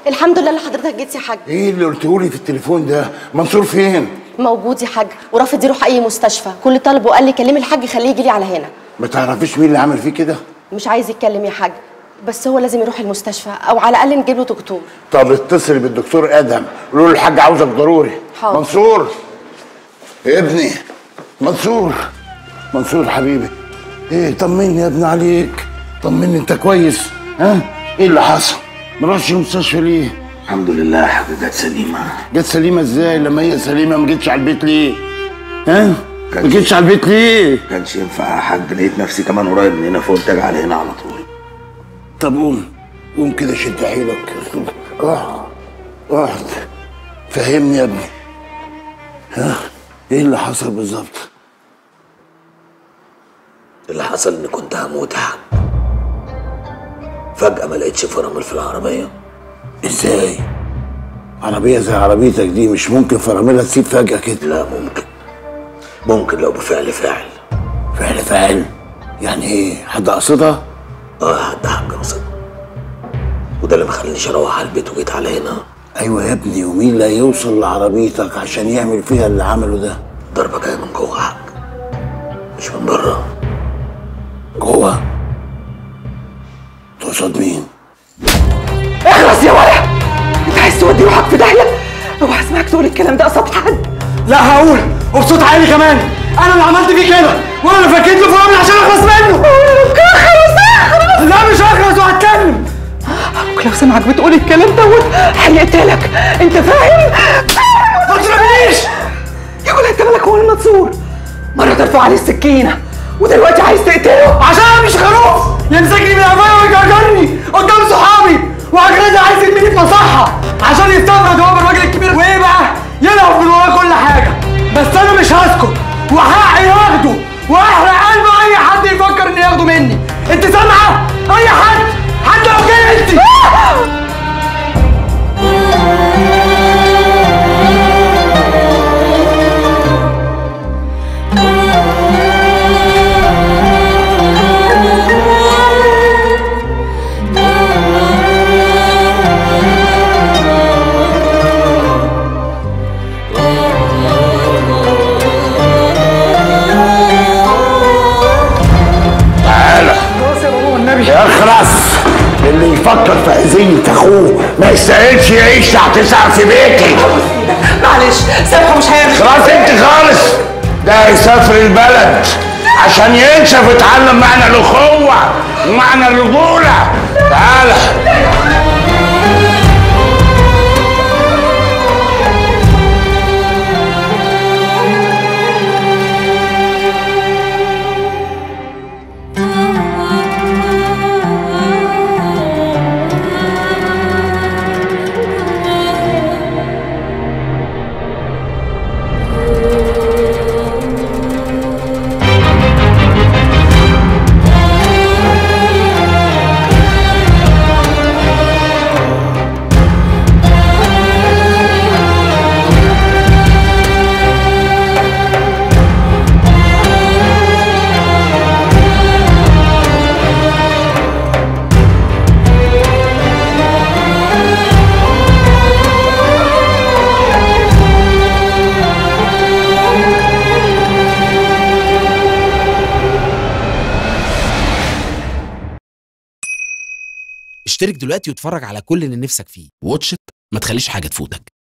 الحمد لله اللي حضرتك جيت يا حاج ايه اللي قلتهولي في التليفون ده منصور فين موجود يا حاج ورافض يروح اي مستشفى كل طلبه قال لي كلمي الحاج خليه يجي لي على هنا ما تعرفيش مين اللي عمل فيه كده مش عايز يتكلم يا حاج بس هو لازم يروح المستشفى او على الاقل نجيب له دكتور طب اتصل بالدكتور ادهم قول له الحاج عاوزك ضروري حاضر. منصور يا ابني منصور منصور حبيبي ايه طمني يا ابني عليك طمني انت كويس ها ايه اللي حصل ما رحتش المستشفى ليه الحمد لله يا حبيبي جت سليمة جت سليمه ازاي لما هي سليمه ما جتش على البيت ليه ها ما كان- جتش على البيت ليه كانش ينفع يا حاج لقيت نفسي كمان قريب من هنا فقلت اجي على هنا على طول طب قوم قوم كده شد حيلك اقعد اقعد فهمني يا ابني ها ايه اللي حصل بالظبط اللي حصل اني كنت هموت يا حاج فجأة ما لقيتش فرامل في العربية ازاي عربيه زي عربيتك دي مش ممكن فراملها تسيب فجاه كده لا ممكن ممكن لو بفعل فاعل فعل فاعل يعني ايه حد قصدها اه يا حاج حاج قصد وده اللي مخلينيش اروح على البيت وجيت على هنا ايوه يا ابني ومين اللي هيوصل لعربيتك عشان يعمل فيها اللي عمله ده ضربة جاية من جوه يا حاج مش من بره جوه تقصد مين اخلص يا ولد انت عايز تودي روحك في داهيه اوعى اسمعك تقول الكلام ده قصاد حد لا هقول وبصوت عالي كمان انا اللي عملت فيه كده وانا اللي فكيت له فرامل عشان اخلص منه اخلص اخلص لا مش هخلص وهتكلم ابوك لو سمعك بتقول الكلام دوت هيقتلك انت فاهم ما تضربنيش يا ولد انت مالك هو المنصور مره ترفع عليه السكينه ودلوقتي عايز تقتله عشان انا مش خروف يمسكني من قفايا ويجرجرني قدام صحابي وهكذا عايز يرميني في مصحة عشان يستفرد هو بالراجل الكبير وايه بقى يلعب من ورا كل حاجه بس انا مش هسكت وحقي ياخده واحرق قلب اي حد يفكر انه ياخده مني انت سامعه اي حد حتى لو كان انت تعالى خلاص يا بابا والنبي اخرس اللي يفكر في اذية اخوه ما يستاهلش يعيش تحت سقف بيتي معلش سامحه مش هيعمل خلاص انت خالص ده هيسافر البلد عشان ينشف ويتعلم معنى الاخوة ومعنى الرجولة تعالى اشترك دلوقتي واتفرج على كل اللي نفسك فيه واتش إت، ما تخليش حاجة تفوتك